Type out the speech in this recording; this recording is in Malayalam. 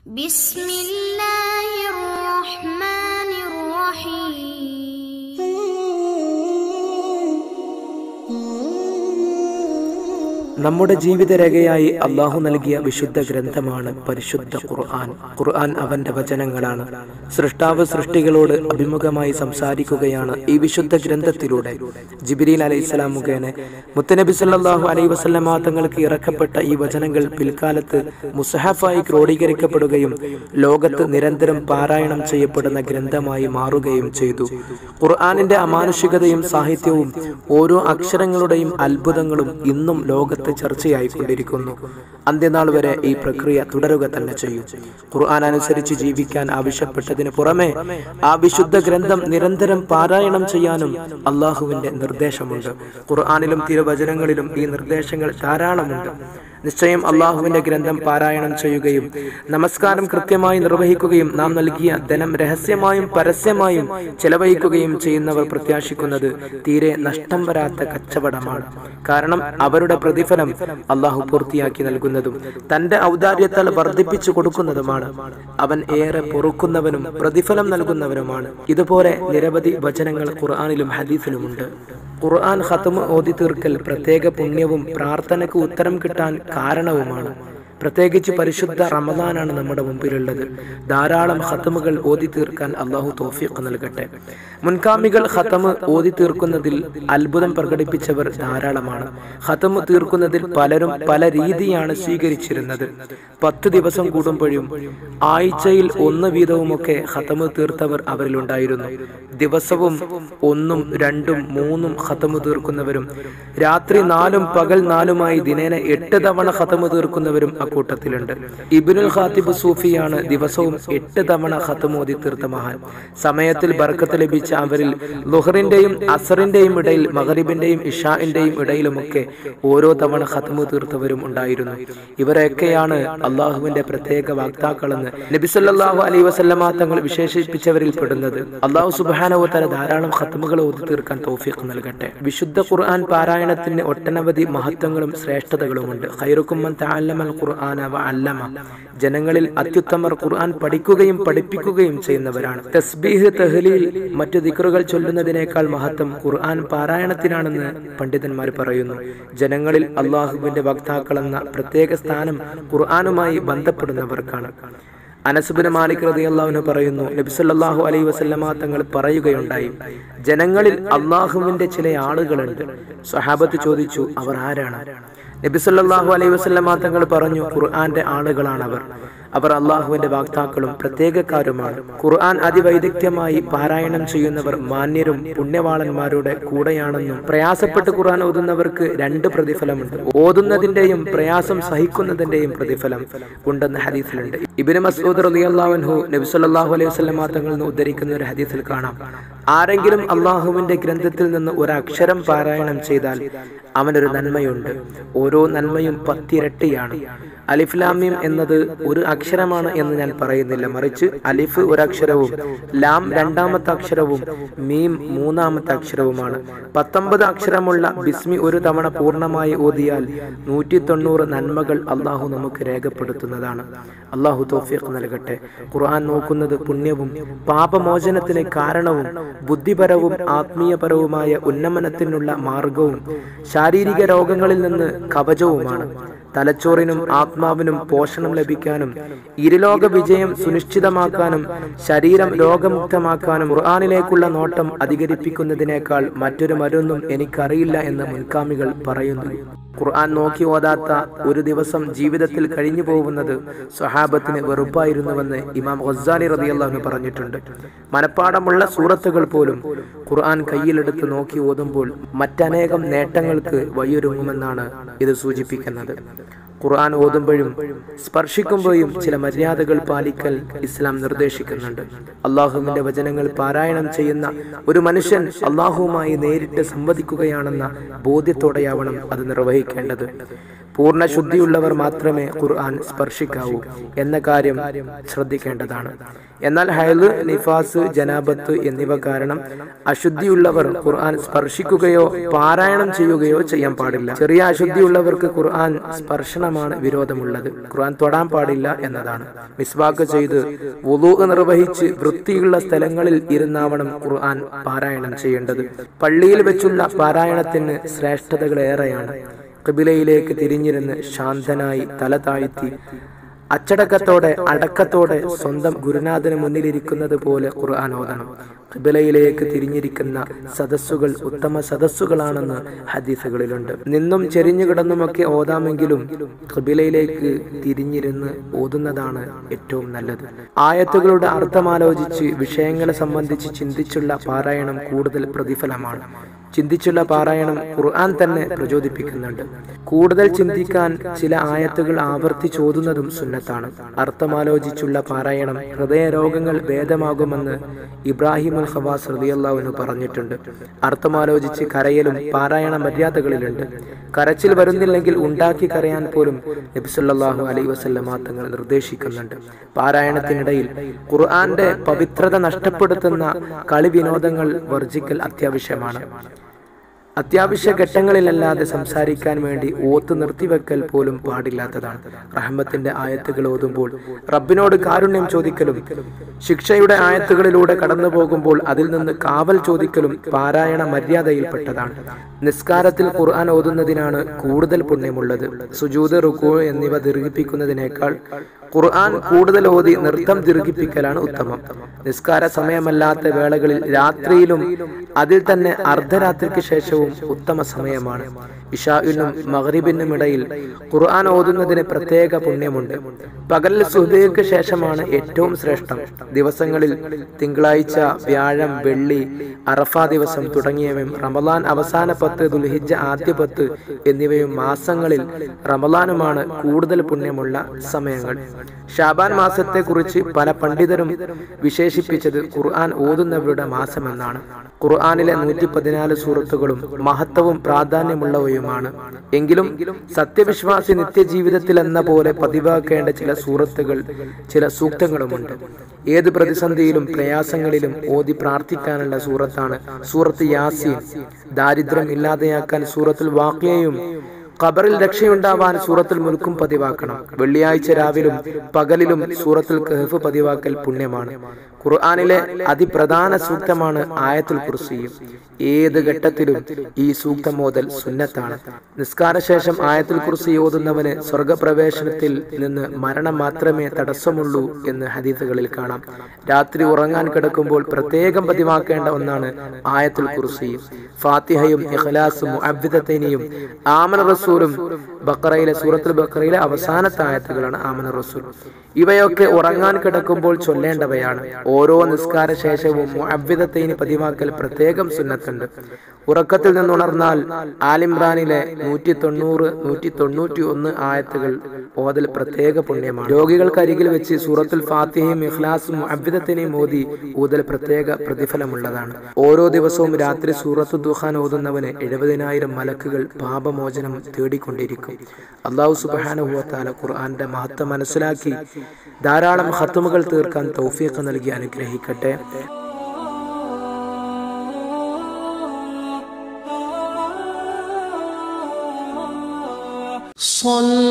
بسم الله الرحمن الرحيم നമ്മുടെ ജീവിതരേഖയായി അള്ളാഹു നൽകിയ വിശുദ്ധ ഗ്രന്ഥമാണ് പരിശുദ്ധ ഖുർആൻ ഖുർആൻ അവന്റെ വചനങ്ങളാണ് സൃഷ്ടാവ് സൃഷ്ടികളോട് അഭിമുഖമായി സംസാരിക്കുകയാണ് ഈ വിശുദ്ധ ഗ്രന്ഥത്തിലൂടെ ജിബിരിൽ അലൈഹി സ്വലാം മുഖേന മുത്തനബി സല്ലല്ലാഹു അലൈഹി വസല്ലമ തങ്ങൾക്ക് ഇറക്കപ്പെട്ട ഈ വചനങ്ങൾ പിൽക്കാലത്ത് മുസഹഫായി ക്രോഡീകരിക്കപ്പെടുകയും ലോകത്ത് നിരന്തരം പാരായണം ചെയ്യപ്പെടുന്ന ഗ്രന്ഥമായി മാറുകയും ചെയ്തു ഖുർആനിന്റെ അമാനുഷികതയും സാഹിത്യവും ഓരോ അക്ഷരങ്ങളുടെയും അത്ഭുതങ്ങളും ഇന്നും ലോകത്ത് ചർച്ചയായിക്കൊണ്ടിരിക്കുന്നു അന്ത്യനാൾ വരെ ഈ പ്രക്രിയ തുടരുക തന്നെ ചെയ്യും ഖുർആൻ അനുസരിച്ച് ജീവിക്കാൻ ആവശ്യപ്പെട്ടതിന് പുറമെ ആ വിശുദ്ധ ഗ്രന്ഥം നിരന്തരം പാരായണം ചെയ്യാനും അള്ളാഹുവിന്റെ നിർദ്ദേശമുണ്ട് ഖുർആനിലും തിരുവചനങ്ങളിലും ഈ നിർദ്ദേശങ്ങൾ ധാരാളമുണ്ട് നിശ്ചയം അള്ളാഹുവിന്റെ ഗ്രന്ഥം പാരായണം ചെയ്യുകയും നമസ്കാരം കൃത്യമായി നിർവഹിക്കുകയും നാം നൽകിയ ധനം രഹസ്യമായും പരസ്യമായും ചെലവഴിക്കുകയും ചെയ്യുന്നവർ പ്രത്യാശിക്കുന്നത് തീരെ നഷ്ടം വരാത്ത കച്ചവടമാണ് കാരണം അവരുടെ പ്രതിഫലം അള്ളാഹു പൂർത്തിയാക്കി നൽകുന്നതും തന്റെ ഔദാര്യത്താൽ വർദ്ധിപ്പിച്ചു കൊടുക്കുന്നതുമാണ് അവൻ ഏറെ പൊറുക്കുന്നവനും പ്രതിഫലം നൽകുന്നവനുമാണ് ഇതുപോലെ നിരവധി വചനങ്ങൾ ഖുർആാനിലും ഹദീസിലുമുണ്ട് ഖുർആൻ ഖത്മ് ഓതി തീർക്കൽ പ്രത്യേക പുണ്യവും പ്രാർത്ഥനയ്ക്ക് ഉത്തരം കിട്ടാൻ കാരണവുമാണ് പ്രത്യേകിച്ച് പരിശുദ്ധ റമദാനാണ് നമ്മുടെ മുമ്പിലുള്ളത് ധാരാളം ഖത്തമുകൾ ഓതി തീർക്കാൻ അള്ളാഹു തോഫിക്ക് നൽകട്ടെ മുൻകാമികൾ ഖത്തമ് ഓതി തീർക്കുന്നതിൽ അത്ഭുതം പ്രകടിപ്പിച്ചവർ ധാരാളമാണ് ഖത്തമ് തീർക്കുന്നതിൽ പലരും പല രീതിയാണ് സ്വീകരിച്ചിരുന്നത് പത്ത് ദിവസം കൂടുമ്പോഴും ആഴ്ചയിൽ ഒന്ന് വീതവുമൊക്കെ ഖത്തമ് തീർത്തവർ അവരിലുണ്ടായിരുന്നു ദിവസവും ഒന്നും രണ്ടും മൂന്നും ഖത്തമ് തീർക്കുന്നവരും രാത്രി നാലും പകൽ നാലുമായി ദിനേന എട്ട് തവണ ഖത്തമ് തീർക്കുന്നവരും അക്കൂട്ടത്തിലുണ്ട് ഇബിനുൽ ഖാത്തിബ് സൂഫിയാണ് ദിവസവും എട്ട് തവണ ഖത്തമോദി തീർത്ത മഹാൻ സമയത്തിൽ ബർക്കത്ത് ലഭിച്ച അവരിൽ ലുഹറിന്റെയും അസറിന്റെയും ഇടയിൽ മഹറിബിന്റെയും ഇഷാഇന്റെയും ഇടയിലുമൊക്കെ ഓരോ തവണ ഖത്തമു തീർത്തവരും ഉണ്ടായിരുന്നു ഇവരൊക്കെയാണ് അള്ളാഹുവിന്റെ പ്രത്യേക വാക്താക്കളെന്ന് നബിസല്ലാഹു അലൈ വസല്ലമ തങ്ങൾ വിശേഷിപ്പിച്ചവരിൽ പെടുന്നത് അള്ളാഹു സുബാനവ തല ധാരാളം ഖത്തമുകൾ ഓതി തീർക്കാൻ തൗഫീഖ് നൽകട്ടെ വിശുദ്ധ ഖുർആൻ പാരായണത്തിന് ഒട്ടനവധി മഹത്വങ്ങളും ശ്രേഷ്ഠതകളുമുണ്ട് ഖൈറുക്കുമ്മൻ തഅല്ലമൽ ഖുർആന വ അല്ലമ ജനങ്ങളിൽ അത്യുത്തമർ ഖുർആൻ പഠിക്കുകയും പഠിപ്പിക്കുകയും ചെയ്യുന്നവരാണ് തസ്ബീഹ് തഹ്ലീൽ മറ്റു ദിക്റുകൾ ചൊല്ലുന്നതിനേക്കാൾ മഹത്വം ഖുർആൻ പാരായണത്തിനാണെന്ന് പണ്ഡിതന്മാർ പറയുന്നു ജനങ്ങളിൽ അള്ളാഹുവിന്റെ വക്താക്കളെന്ന പ്രത്യേക സ്ഥാനം ഖുർആനുമായി ബന്ധപ്പെടുന്നവർക്കാണ് അനസുബിന് മാലിക് റതി അള്ളാഹുന് പറയുന്നു നബിസല്ലാഹു അലൈ വസല്ലമ തങ്ങൾ പറയുകയുണ്ടായി ജനങ്ങളിൽ അള്ളാഹുവിന്റെ ചില ആളുകളുണ്ട് സ്വഹാബത്ത് ചോദിച്ചു അവർ ആരാണ് നബിസല്ലാഹു അലൈ വസല്ലമ തങ്ങൾ പറഞ്ഞു ഖുർആന്റെ ആളുകളാണ് അവർ അവർ അള്ളാഹുവിന്റെ വാക്താക്കളും പ്രത്യേകക്കാരുമാണ് ഖുർആൻ അതിവൈദഗ്ധ്യമായി പാരായണം ചെയ്യുന്നവർ മാന്യരും പുണ്യവാളന്മാരുടെ കൂടെയാണെന്നും പ്രയാസപ്പെട്ട് ഖുർആൻ ഓതുന്നവർക്ക് രണ്ട് പ്രതിഫലമുണ്ട് ഓതുന്നതിന്റെയും പ്രയാസം സഹിക്കുന്നതിന്റെയും പ്രതിഫലം ഉണ്ടെന്ന് ഹദീസിലുണ്ട് ഇബിന് മസൂദ് റളിയല്ലാഹു നബി സല്ലല്ലാഹു അലൈഹി വസല്ലമ തങ്ങളിൽ നിന്ന് ഉദ്ധരിക്കുന്ന ഒരു ഹദീസിൽ കാണാം ആരെങ്കിലും അള്ളാഹുവിന്റെ ഗ്രന്ഥത്തിൽ നിന്ന് ഒരു അക്ഷരം പാരായണം ചെയ്താൽ അവനൊരു നന്മയുണ്ട് ഓരോ നന്മയും പത്തിരട്ടിയാണ് അലിഫ്ലാമ്യം എന്നത് ഒരു അക്ഷരമാണ് എന്ന് ഞാൻ പറയുന്നില്ല മറിച്ച് അലിഫ് ഒരു അക്ഷരവും ലാം രണ്ടാമത്തെ അക്ഷരവും മീം മൂന്നാമത്തെ അക്ഷരവുമാണ് പത്തൊമ്പത് അക്ഷരമുള്ള ബിസ്മി ഒരു തവണ പൂർണ്ണമായി ഓതിയാൽ നൂറ്റി തൊണ്ണൂറ് നന്മകൾ അള്ളാഹു നമുക്ക് രേഖപ്പെടുത്തുന്നതാണ് അള്ളാഹു തോഫിഖ് നൽകട്ടെ ഖുർആൻ നോക്കുന്നത് പുണ്യവും പാപമോചനത്തിന് കാരണവും ബുദ്ധിപരവും ആത്മീയപരവുമായ ഉന്നമനത്തിനുള്ള മാർഗവും ശാരീരിക രോഗങ്ങളിൽ നിന്ന് കവചവുമാണ് തലച്ചോറിനും ആത്മാവിനും പോഷണം ലഭിക്കാനും ഇരുലോക വിജയം സുനിശ്ചിതമാക്കാനും ശരീരം രോഗമുക്തമാക്കാനും ഖുർആാനിലേക്കുള്ള നോട്ടം അധികരിപ്പിക്കുന്നതിനേക്കാൾ മറ്റൊരു മരുന്നും എനിക്കറിയില്ല എന്ന് മുൻകാമികൾ പറയുന്നു ഖുർആൻ നോക്കി ഓതാത്ത ഒരു ദിവസം ജീവിതത്തിൽ കഴിഞ്ഞു പോകുന്നത് സ്വഹാബത്തിന് വെറുപ്പായിരുന്നുവെന്ന് ഇമാം ഗസാലി റതിയല്ലാഹു പറഞ്ഞിട്ടുണ്ട് മനപ്പാടമുള്ള സൂറത്തുകൾ പോലും ഖുർആൻ കയ്യിലെടുത്ത് നോക്കി ഓതുമ്പോൾ മറ്റനേകം നേട്ടങ്ങൾക്ക് വഴിയൊരുങ്ങുമെന്നാണ് ഇത് സൂചിപ്പിക്കുന്നത് ഖുർആൻ ഓതുമ്പോഴും സ്പർശിക്കുമ്പോഴും ചില മര്യാദകൾ പാലിക്കൽ ഇസ്ലാം നിർദ്ദേശിക്കുന്നുണ്ട് അള്ളാഹുവിന്റെ വചനങ്ങൾ പാരായണം ചെയ്യുന്ന ഒരു മനുഷ്യൻ അള്ളാഹുവുമായി നേരിട്ട് സംവദിക്കുകയാണെന്ന ബോധ്യത്തോടെയാവണം അത് നിർവഹിക്കേണ്ടത് പൂർണ്ണ ശുദ്ധിയുള്ളവർ മാത്രമേ ഖുർആൻ സ്പർശിക്കാവൂ എന്ന കാര്യം ശ്രദ്ധിക്കേണ്ടതാണ് എന്നാൽ ഹൈല് നിഫാസ് ജനാബത്ത് എന്നിവ കാരണം അശുദ്ധിയുള്ളവർ ഖുർആൻ സ്പർശിക്കുകയോ പാരായണം ചെയ്യുകയോ ചെയ്യാൻ പാടില്ല ചെറിയ അശുദ്ധിയുള്ളവർക്ക് ഖുർആൻ സ്പർശന ലക്ഷണമാണ് വിരോധമുള്ളത് ഖുർആൻ തൊടാൻ പാടില്ല എന്നതാണ് മിസ്വാക്ക് ചെയ്ത് വുളു നിർവഹിച്ച് വൃത്തിയുള്ള സ്ഥലങ്ങളിൽ ഇരുന്നാവണം ഖുർആൻ പാരായണം ചെയ്യേണ്ടത് പള്ളിയിൽ വെച്ചുള്ള പാരായണത്തിന് ശ്രേഷ്ഠതകളേറെയാണ് കിബിലയിലേക്ക് തിരിഞ്ഞിരുന്ന് ശാന്തനായി തല താഴ്ത്തി അച്ചടക്കത്തോടെ അടക്കത്തോടെ സ്വന്തം ഗുരുനാഥന് മുന്നിലിരിക്കുന്നത് പോലെ ഖുർആൻ ഓതണം കിബിലയിലേക്ക് തിരിഞ്ഞിരിക്കുന്ന സദസ്സുകൾ ഉത്തമ സദസ്സുകളാണെന്ന് ഹദീസുകളിലുണ്ട് നിന്നും ചെരിഞ്ഞു കിടന്നുമൊക്കെ ഓതാമെങ്കിലും കിബിലയിലേക്ക് തിരിഞ്ഞിരുന്ന് ഓതുന്നതാണ് ഏറ്റവും നല്ലത് ആയത്തുകളുടെ അർത്ഥമാലോചിച്ച് വിഷയങ്ങളെ സംബന്ധിച്ച് ചിന്തിച്ചുള്ള പാരായണം കൂടുതൽ പ്രതിഫലമാണ് ചിന്തിച്ചുള്ള പാരായണം ഖുർആൻ തന്നെ പ്രചോദിപ്പിക്കുന്നുണ്ട് കൂടുതൽ ചിന്തിക്കാൻ ചില ആയത്തുകൾ ആവർത്തിച്ചോതുന്നതും സുന്നത്താണ് അർത്ഥമാലോചിച്ചുള്ള പാരായണം ഹൃദയ രോഗങ്ങൾ ഭേദമാകുമെന്ന് ഇബ്രാഹിമുൽ ഖവാസ് റളിയല്ലാഹുവിന് പറഞ്ഞിട്ടുണ്ട് അർത്ഥമാലോചിച്ച് കരയലും പാരായണ മര്യാദകളിലുണ്ട് കരച്ചിൽ വരുന്നില്ലെങ്കിൽ ഉണ്ടാക്കി കരയാൻ പോലും നബിസല്ലാഹു അലൈ വസല്ലമ തങ്ങൾ നിർദ്ദേശിക്കുന്നുണ്ട് പാരായണത്തിനിടയിൽ ഖുർആന്റെ പവിത്രത നഷ്ടപ്പെടുത്തുന്ന കളി വിനോദങ്ങൾ വർജിക്കൽ അത്യാവശ്യമാണ് അത്യാവശ്യ ഘട്ടങ്ങളിലല്ലാതെ സംസാരിക്കാൻ വേണ്ടി ഓത്ത് നിർത്തിവെക്കൽ പോലും പാടില്ലാത്തതാണ് റഹ്മത്തിന്റെ ആയത്തുകൾ ഓതുമ്പോൾ റബ്ബിനോട് കാരുണ്യം ചോദിക്കലും ശിക്ഷയുടെ ആയത്തുകളിലൂടെ കടന്നു പോകുമ്പോൾ അതിൽ നിന്ന് കാവൽ ചോദിക്കലും പാരായണ മര്യാദയിൽപ്പെട്ടതാണ് നിസ്കാരത്തിൽ ഖുർആൻ ഓതുന്നതിനാണ് കൂടുതൽ പുണ്യമുള്ളത് സുജൂദ് റുക്കു എന്നിവ ദീർഘിപ്പിക്കുന്നതിനേക്കാൾ ഖുർആൻ കൂടുതൽ ഓതി നൃത്തം ദീർഘിപ്പിക്കലാണ് ഉത്തമം നിസ്കാര സമയമല്ലാത്ത വേളകളിൽ രാത്രിയിലും അതിൽ തന്നെ അർദ്ധരാത്രിക്ക് ശേഷവും ഉത്തമ സമയമാണ് ഇഷാഇനും മഗ്രിബിനും ഇടയിൽ ഖുർആൻ ഓതുന്നതിന് പ്രത്യേക പുണ്യമുണ്ട് പകൽ സുബൈക്ക് ശേഷമാണ് ഏറ്റവും ശ്രേഷ്ഠം ദിവസങ്ങളിൽ തിങ്കളാഴ്ച വ്യാഴം വെള്ളി അറഫ ദിവസം തുടങ്ങിയവയും റമദാൻ അവസാന പത്ത് ദുൽഹിജ ആദ്യ പത്ത് എന്നിവയും മാസങ്ങളിൽ റമദാനുമാണ് കൂടുതൽ പുണ്യമുള്ള സമയങ്ങൾ ഷാബാൻ മാസത്തെ കുറിച്ച് പല പണ്ഡിതരും വിശേഷിപ്പിച്ചത് ഖുർആൻ ഓതുന്നവരുടെ മാസമെന്നാണ് ഖുർആനിലെ നൂറ്റി പതിനാല് സൂറത്തുകളും മഹത്വവും പ്രാധാന്യമുള്ളവയുമാണ് എങ്കിലും സത്യവിശ്വാസി നിത്യജീവിതത്തിൽ എന്ന പോലെ പതിവാക്കേണ്ട ചില സൂറത്തുകൾ ചില സൂക്തങ്ങളുമുണ്ട് ഏത് പ്രതിസന്ധിയിലും പ്രയാസങ്ങളിലും ഓതി പ്രാർത്ഥിക്കാനുള്ള സൂറത്താണ് സൂറത്ത് യാസീൻ ദാരിദ്ര്യം ഇല്ലാതെയാക്കാൻ സൂറത്തുൽ വാക്യയും ഖബറിൽ രക്ഷയുണ്ടാവാൻ സൂറത്തുൽ മുൽക്കും പതിവാക്കണം വെള്ളിയാഴ്ച രാവിലും പകലിലും സൂറത്തുൽ കഹഫ് പതിവാക്കൽ പുണ്യമാണ് ഖുർആാനിലെ അതിപ്രധാന സൂക്തമാണ് ആയത്തുൽ കുർസിയും ഏത് ഘട്ടത്തിലും ഈ സൂക്തം മോതൽ സുന്നത്താണ് നിസ്കാരശേഷം ആയത്തുൽ കുർസി ഓതുന്നവന് സ്വർഗപ്രവേശനത്തിൽ നിന്ന് മരണം മാത്രമേ തടസ്സമുള്ളൂ എന്ന് ഹദീസുകളിൽ കാണാം രാത്രി ഉറങ്ങാൻ കിടക്കുമ്പോൾ പ്രത്യേകം പതിവാക്കേണ്ട ഒന്നാണ് ആയത്തുൽ കുർസിയും ഫാത്തിഹയും ഇഖ്ലാസും മുഅവ്വിദത്തൈനിയും ആമന റസൂലും ബക്കറയിലെ സൂറത്തുൽ ബക്കറയിലെ അവസാനത്തെ ആയത്തുകളാണ് ആമന റസൂൽ ഇവയൊക്കെ ഉറങ്ങാൻ കിടക്കുമ്പോൾ ചൊല്ലേണ്ടവയാണ് ഓരോ നിസ്കാര ശേഷവും മുഅവ്വിദത്തൈനി പതിവാക്കൽ പ്രത്യേകം സുന്നത്തുണ്ട് ഉറക്കത്തിൽ നിന്നുണർന്നാൽ ആലിംറാനിലെ നൂറ്റി തൊണ്ണൂറ് നൂറ്റി തൊണ്ണൂറ്റി ഒന്ന് ആയത്തുകൾ ഓതൽ പ്രത്യേക പുണ്യമാണ് രോഗികൾക്കരികിൽ വെച്ച് സൂറത്തുൽ ഫാത്തിഹയും ഇഖ്ലാസും മുഅവ്വിദത്തിനെയും ഓതി ഊതൽ പ്രത്യേക പ്രതിഫലമുള്ളതാണ് ഓരോ ദിവസവും രാത്രി സൂറത്തു ദുഹാൻ ഓതുന്നവന് എഴുപതിനായിരം മലക്കുകൾ പാപമോചനം തേടിക്കൊണ്ടിരിക്കും അള്ളാഹു സുബാനുഭവത്താല ഖുർആന്റെ മഹത്വം മനസ്സിലാക്കി ധാരാളം ഹത്തുമുകൾ തീർക്കാൻ തൗഫീഖ് നൽകി അനുഗ്രഹിക്കട്ടെ صلى